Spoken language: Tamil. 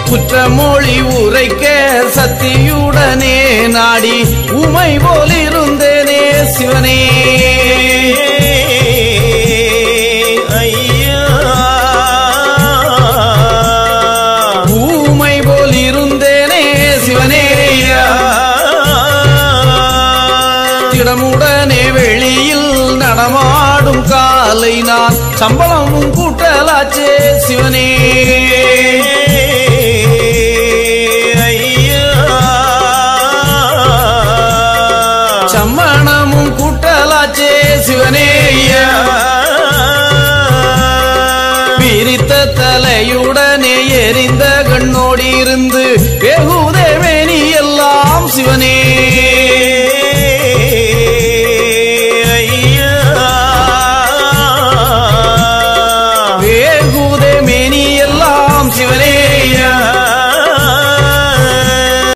குற்றமொழி உரைக்க சத்தியுடனே நாடி உமை போலிருந்தேனே சிவனே ஐயா ஊமை போல் இருந்தேனே சிவனே திடமுடனே வெளியில் நடமாடும் காலை நான் சம்பளமும் கூட்டலாச்சே சிவனே சம்மணமும் கூட்டலாச்சே சிவனே பிரித்த தலையுடனே எரிந்த கண்ணோடி இருந்து வெகு